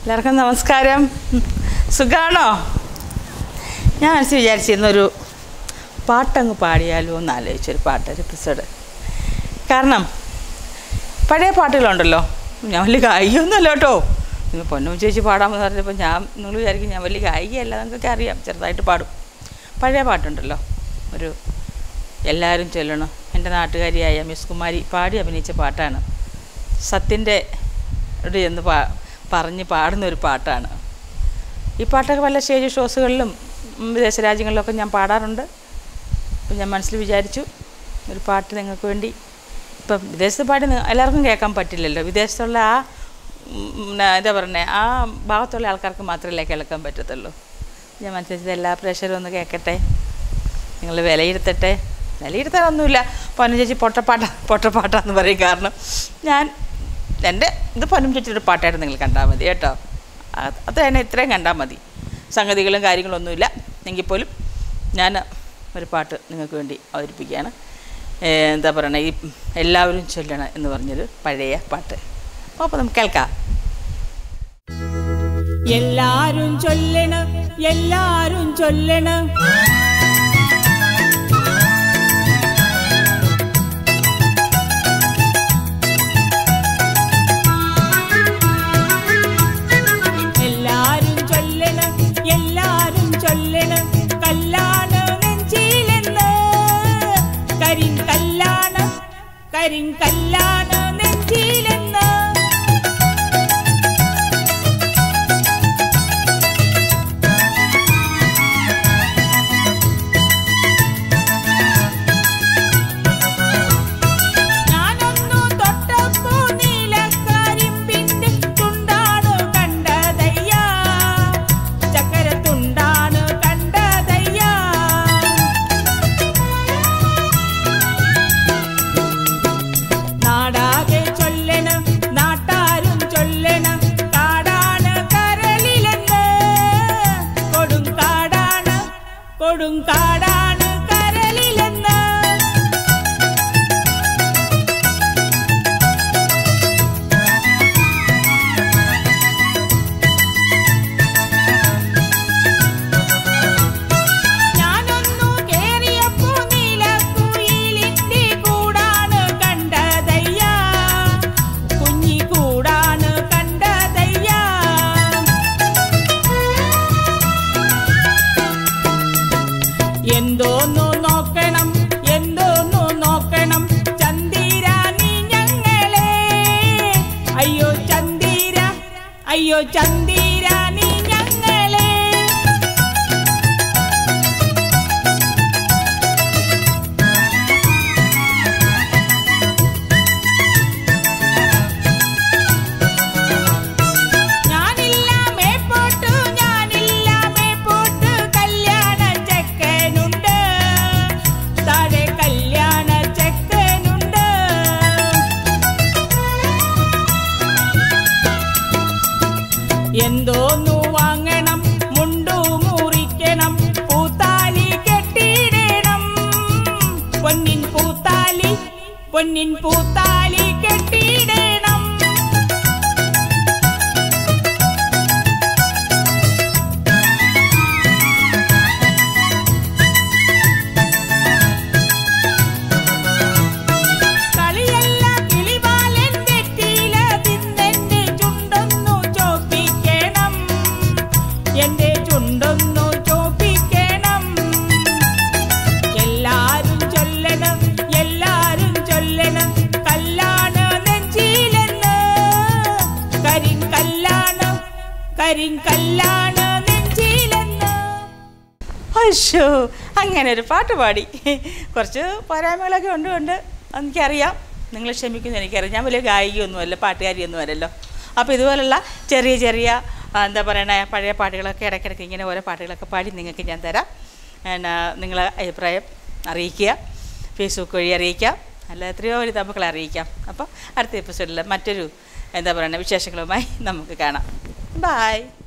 എല്ലാവർക്കും നമസ്കാരം സുഖാണോ ഞാൻ മനസ്സിൽ വിചാരിച്ചിരുന്നൊരു പാട്ടങ്ങ് പാടിയാലോ എന്ന് ആലോചിച്ചൊരു പാട്ട് ഒരു എപ്പിസോഡ് കാരണം പഴയ പാട്ടുകളുണ്ടല്ലോ ഞാൻ വലിയ ഗായികയൊന്നുമല്ല കേട്ടോ നിങ്ങൾ പൊന്നും ചേച്ചി പാടാമെന്ന് പറഞ്ഞപ്പോൾ ഞാൻ നിങ്ങൾ വിചാരിക്കും ഞാൻ വലിയ ഗായികയല്ല നിങ്ങൾക്കൊക്കെ അറിയാം ചെറുതായിട്ട് പാടും പഴയ പാട്ടുണ്ടല്ലോ ഒരു എല്ലാവരും ചൊല്ലണം എൻ്റെ നാട്ടുകാരിയായ മിസ് കുമാരി പാടി അഭിനയിച്ച പാട്ടാണ് സത്യൻ്റെ ഇവിടെ ചെന്ന് പാ പറഞ്ഞ് പാടുന്ന ഒരു പാട്ടാണ് ഈ പാട്ടൊക്കെ പല സ്റ്റേജ് ഷോസുകളിലും ഉം, വിദേശ രാജ്യങ്ങളിലൊക്കെ ഞാൻ പാടാറുണ്ട് അപ്പം ഞാൻ മനസ്സിൽ വിചാരിച്ചു ഒരു പാട്ട് നിങ്ങൾക്ക് വേണ്ടി ഇപ്പം വിദേശത്ത് പാടി നി- എല്ലാവർക്കും കേൾക്കാൻ പറ്റില്ലല്ലോ വിദേശത്തുള്ള ആ ഉം, ന- എന്താ പറയുന്നത് ആ ഭാഗത്തുള്ള ആൾക്കാർക്ക് മാത്രമല്ലേ കേൾക്കാൻ പറ്റത്തുള്ളൂ ഞാൻ മനസ്സിലാച്ചത് എല്ലാ പ്രേക്ഷകരും ഒന്ന് കേൾക്കട്ടെ നിങ്ങൾ വിലയിരുത്തട്ടെ വിലയിരുത്താനൊന്നുമില്ല പൊന്നും ചേച്ചി പൊട്ടപ്പാട്ട പൊട്ടപ്പാട്ടാന്ന് പറയും കാരണം ഞാൻ എൻ്റെ ഇത് പൊന്നും ചേച്ചിയുടെ ഒരു പാട്ടായിട്ട് നിങ്ങൾ കണ്ടാൽ മതി കേട്ടോ അത് അത് തന്നെ ഇത്രയും കണ്ടാൽ മതി സംഗതികളും കാര്യങ്ങളൊന്നുമില്ല എങ്കിൽ പോലും ഞാൻ ഒരു പാട്ട് നിങ്ങൾക്ക് വേണ്ടി അവതരിപ്പിക്കുകയാണ് ഏ, എന്താ പറയണേ ഈ എല്ലാവരും ചൊല്ലണം എന്ന് പറഞ്ഞൊരു പഴയ പാട്ട് അപ്പോൾ നമുക്ക് കേൾക്കാം എല്ലാരും ചൊല്ലണ് എല്ലാരും ചൊല്ലണ് എല്ലാരും ചൊല്ലണ് എല്ലാരും ചൊല്ലണ് കല്ലാണ് നെഞ്ചിലെന്ന് കരിൻ കല്ലാണ് കരിൻ കല്ലാണ് നെഞ്ചിലെന്ന് ഞാനൊന്നു തൊട്ടപ്പോ നീലക്കരിമ്പിന്റെ തുണ്ടാണ് കണ്ടതയ്യ ചക്കര തുണ്ടാണ് കണ്ടതയ്യ നാടാകെ ചൊല്ലണ് നാട്ടാരും ചൊല്ലണ് കാടാണ് കരളിലെന്ന് കൊടും കാടാണ് കൊടും കാടാണ് കരളിലെന്ന് ഞാനൊന്നു കേറിയപ്പോ നീലക്കുയിലിന്റെ കൂടാണ് കണ്ടതയ്യ കുഞ്ഞി കൂടാണ് കണ്ടതയ്യ എന്തോന്നു നോക്കണം എന്തോന്നു നോക്കണം ചന്ദിര നീ ഞങ്ങളെ അയ്യോ ചന്ദിര അയ്യോ ചന്ദിര നീ ഞങ്ങളെ ഞാനില്ല മേപ്പോട്ട് ഞാനില്ല മേപ്പോട്ട് കല്യാണ ചെക്കനുണ്ട് താഴെ കല്യാണ ചെക്കനുണ്ട് എന്തോന്നു വാങ്ങണം മുണ്ടു മുറിക്കണം പൂത്താലി കെട്ടിയിടണം പൊന്നിൻ പൂത്താലി പൊന്നിൻ പൂത്താലി കെട്ടിയിടണം കളിയല്ല കിളിവാലൻ വെറ്റില തിന്നെന്റെ ചുണ്ടൊന്നു ചോപ്പിക്കണം എന്റെ ചുണ്ടൊന്നു ചോപ്പിക്കണം എല്ലാരും ചൊല്ലണം എല്ലാരും ചൊല്ലണം കല്ലാണ് നെഞ്ചിലെന്ന് കരിൻ കല്ലാണ് കരിൻ കല്ലാണ് നെഞ്ചിലെന്ന് അയ്യോ അങ്ങനെ ഒരു പാട്ട് പാടി കുറച്ച് പോരായ്മകളൊക്കെ ഉണ്ട് ഉണ്ട് എനിക്കറിയാം നിങ്ങൾ ക്ഷമിക്കുന്നു എനിക്കറിയാം ഞാൻ വലിയ ഗായികയൊന്നുമല്ല പാട്ടുകാരിയൊന്നും അല്ലല്ലോ അപ്പോൾ ഇതുപോലുള്ള ചെറിയ ചെറിയ ആ, എന്താ പറയണേ പഴയ പാട്ടുകളൊക്കെ ഇടയ്ക്കിടയ്ക്ക് ഇങ്ങനെ ഓരോ പാട്ടുകളൊക്കെ പാടി നിങ്ങൾക്ക് ഞാൻ തരാം എന്നാ നിങ്ങളെ അഭിപ്രായം അറിയിക്കുക ഫേസ്ബുക്ക് വഴി അറിയിക്കാം അല്ല എത്രയോ ഒരു നമുക്കളെ അറിയിക്കാം അപ്പോൾ അടുത്ത എപ്പിസോഡിൽ മറ്റൊരു എന്താ പറയുക വിശേഷങ്ങളുമായി നമുക്ക് കാണാം ബായ്